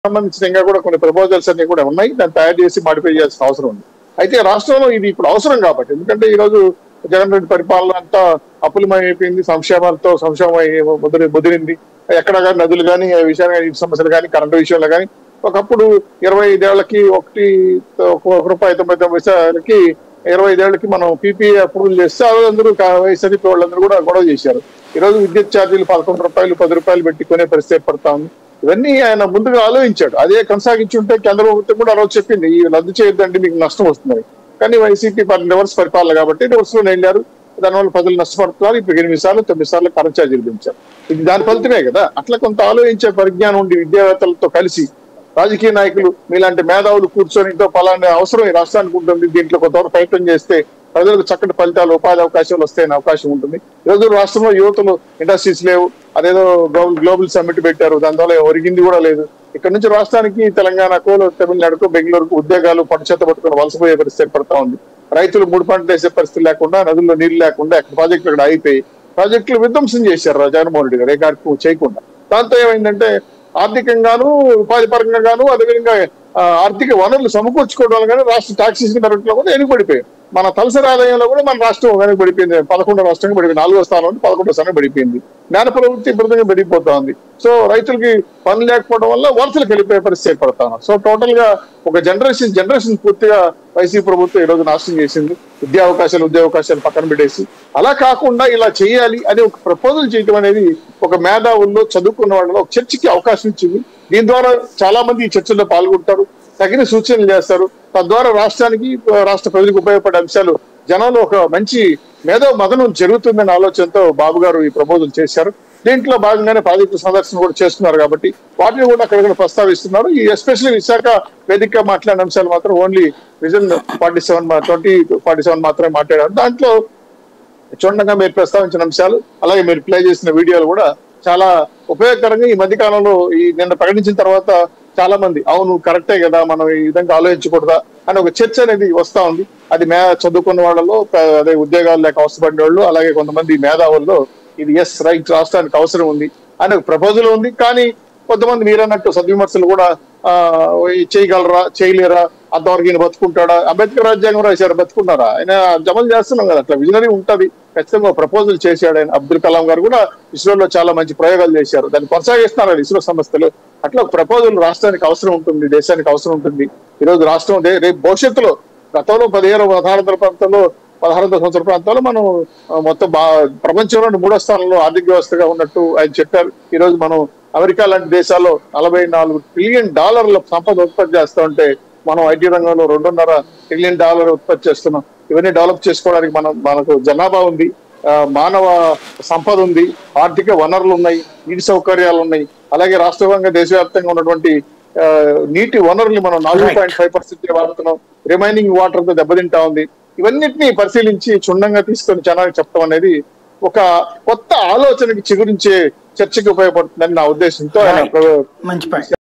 సంబంధించిన ఇంకా కూడా కొన్ని ప్రపోజల్స్ అన్ని కూడా ఉన్నాయి దాన్ని తయారు చేసి మాడిఫై చేయాల్సిన అవసరం ఉంది అయితే రాష్ట్రంలో ఇది ఇప్పుడు అవసరం కాబట్టి ఎందుకంటే ఈ రోజు జగన్ రెడ్డి పరిపాలన అంతా అప్పులమయం అయిపోయింది సంక్షేమాలతో సంక్షేమం ముదిరి ముదిరింది ఎక్కడ కానీ నదులు కానీ విషయాలు కానీ నీటి సమస్యలు కానీ కరెంటు విషయంలో కానీ ఒకప్పుడు ఇరవై ఐదేళ్లకి ఒకటి ఒక రూపాయి తొంభై తొమ్మిది పైసలకి ఇరవై ఐదేళ్లకి మనం పీపీఏ అప్రూవల్ చేస్తే అందరూ వైఎస్ఆర్పీ వాళ్ళందరూ కూడా గొడవ చేశారు ఈ రోజు విద్యుత్ ఛార్జీలు పదకొండు రూపాయలు పది రూపాయలు పెట్టి కొనే పరిస్థితి ఏర్పడతా ఉంది ఇవన్నీ ఆయన ముందుగా ఆలోచించాడు అదే కొనసాగించి ఉంటే కేంద్ర ప్రభుత్వం కూడా ఆ రోజు చెప్పింది ఈ రద్దు చేయొద్దండి మీకు నష్టం వస్తుంది కానీ వైసీపీ రివర్స్ పరిపాలన కాబట్టి రివర్స్ లో వెళ్ళారు దానివల్ల ప్రజలు నష్టపడుతున్నారు ఇప్పుడు ఎనిమిది సార్లు తొమ్మిది సార్లు కరెంట్ ఛార్జీలు పెంచారు ఇది దాని ఫలితమే కదా అట్లా కొంత ఆలోచించే పరిజ్ఞానం ఉండి విద్యావేత్తలతో కలిసి రాజకీయ నాయకులు మీలాంటి మేధావులు కూర్చొని ఇంతో పలానా అవసరం ఈ రాష్ట్రానికి ఉంటుంది దీంట్లో కొంతవరకు ప్రయత్నం చేస్తే ప్రజలకు చక్కటి ఫలితాలు ఉపాధి అవకాశాలు వస్తాయని అవకాశం ఉంటుంది ఈ రోజు రాష్ట్రంలో యువతలు ఇండస్ట్రీస్ లేవు అదేదో గ్లోబల్ గ్లోబల్ సమ్మిట్ పెట్టారు దానివల్ల ఒరిగింది కూడా లేదు ఇక్కడ నుంచి రాష్ట్రానికి తెలంగాణకు తమిళనాడుకు బెంగళూరుకు ఉద్యోగాలు పట్టు చేత పట్టుకుని వలసపోయే పరిస్థితి ఏర్పడతా ఉంది రైతులు మూడు పంటలు వేసే పరిస్థితి లేకుండా నదుల్లో నీళ్లు లేకుండా అక్కడ ప్రాజెక్టులు అక్కడ అయిపోయి ప్రాజెక్టులు విధ్వంసం చేశారు జగన్మోహన్ రెడ్డి గారు ఏ కార్యక్రమం చేయకుండా దాంతో ఏమైందంటే ఆర్థికంగాను ఉపాధి పరంగా గాను అదేవిధంగా ఆ, ఆర్థిక వనరులు సమకూర్చుకోవడం కానీ రాష్ట్ర టాక్సెస్ పెరగట్లో కూడా వెనుకబడిపోయాయి మన తలసరి ఆదాయంలో కూడా మన రాష్ట్రం వెనుకబడిపోయింది పదకొండో రాష్ట్రంగా పడిపోయింది నాలుగో స్థానం నుండి పదకొండో స్థానం పడిపోయింది జ్ఞాన ప్రవృత్తి విపరీతంగా పెరిగిపోతా ఉంది సో రైతులకి పని లేకపోవడం వల్ల వలసలకు వెళ్ళిపోయే పరిస్థితి ఏర్పడతా ఉంది సో టోటల్ గా ఒక జనరేషన్ జనరేషన్ పూర్తిగా వైసీపీ ప్రభుత్వం ఈ రోజు నాశనం చేసింది విద్యా అవకాశాలు ఉద్యోగ అవకాశాలు పక్కన పెట్టేసి అలా కాకుండా ఇలా చేయాలి అని ఒక ప్రపోజల్ చేయడం అనేది ఒక మేధావుల్లో చదువుకున్న వాళ్ళలో ఒక చర్చకి అవకాశం ఇచ్చింది దీని ద్వారా చాలా మంది ఈ చర్చల్లో పాల్గొంటారు తగిన సూచనలు చేస్తారు తద్వారా రాష్ట్రానికి రాష్ట్ర ప్రజలకు ఉపయోగపడే అంశాలు జనంలో ఒక మంచి మేధో మదనం జరుగుతుందనే ఆలోచనతో బాబు గారు ఈ ప్రపోజల్ చేశారు దీంట్లో భాగంగానే ప్రాజెక్టు సందర్శన కూడా చేస్తున్నారు కాబట్టి వాటిని కూడా అక్కడ ప్రస్తావిస్తున్నారు ఈ ఎస్పెషల్లీ విశాఖ వేదిక మాట్లాడిన అంశాలు మాత్రం only vision forty seven twenty forty seven మాత్రమే మాట్లాడారు దాంట్లో చూడంగా మీరు ప్రస్తావించిన అంశాలు అలాగే మీరు ప్లే చేసిన వీడియోలు కూడా చాలా ఉపయోగకరంగా ఈ మధ్య కాలంలో ఈ నిన్న ప్రకటించిన తర్వాత చాలా మంది అవును కరెక్టే కదా మనం ఈ విధంగా ఆలోచించకూడదా అని ఒక చర్చ అనేది వస్తా ఉంది అది మే చదువుకున్న వాళ్ళలో ప- అదే ఉద్యోగాలు లేక అవసరపడిన వాళ్ళు అలాగే కొంతమంది మేధావుల్లో ఇది ఎస్ రైట్ రాష్ట్రానికి అవసరం ఉంది అని ఒక ప్రపోజల్ ఉంది కానీ కొంతమంది మీరన్నట్టు సద్విమర్శలు కూడా ఆ ఈ చేయగలరా చేయలేరా అంతవరకు ఈయన బతుకుంటాడా అంబేద్కర్ రాజ్యాంగం రాశారు బతుకున్నారా ఆయన జమలు చేస్తున్నాం కదా అట్లా విజనరీ ఉంటది ఖచ్చితంగా ప్రపోజల్ చేశాడు ఆయన అబ్దుల్ కలాం గారు కూడా ఇస్రోలో చాలా మంచి ప్రయోగాలు చేశారు దాన్ని కొనసాగిస్తున్నారు ఆయన ఇస్రో సంస్థలు అట్లా ఒక ప్రపోజల్ రాష్ట్రానికి అవసరం ఉంటుంది దేశానికి అవసరం ఉంటుంది ఈ రోజు రాష్ట్రం దే- రేపు భవిష్యత్తులో గతంలో పదిహేను పదహారు వందల ప్రాంతాల్లో పదహారు వందల సంవత్సరాల ప్రాంతాల్లో మనం ఆ, మొత్తం బా ప్రపంచంలోని మూడో స్థానంలో ఆర్థిక వ్యవస్థగా ఉన్నట్టు ఆయన చెప్పారు ఈ రోజు మనం అమెరికా లాంటి దేశాల్లో నలభై నాలుగు ట్రిలియన్ డాలర్ల సంపద ఉత్పత్తి చేస్తా ఉంటే మనం ఐటీ రంగంలో రెండున్నర ట్రిలియన్ డాలర్ ఉత్పత్తి చేస్తున్నాం ఇవన్నీ డెవలప్ చేసుకోవడానికి మనం మనకు జనాభా ఉంది ఆ, మానవ సంపద ఉంది ఆర్థిక వనరులు ఉన్నాయి నీటి సౌకర్యాలు ఉన్నాయి అలాగే రాష్ట్రవ్యంగా దేశవ్యాప్తంగా ఉన్నటువంటి ఆ, నీటి వనరుల్ని మనం నాలుగు పాయింట్ ఫైవ్ పర్సెంట్ వాడుతున్నాం రిమైనింగ్ వాటర్ తో దెబ్బతింటా ఉంది ఇవన్నిటిని పరిశీలించి క్షుణ్ణంగా తీసుకొని జనానికి చెప్పడం అనేది ఒక కొత్త ఆలోచనకి చిగురించే చర్చకి ఉపయోగపడుతుందని నా ఉద్దేశంతో ఆయన మంచి పాయింట్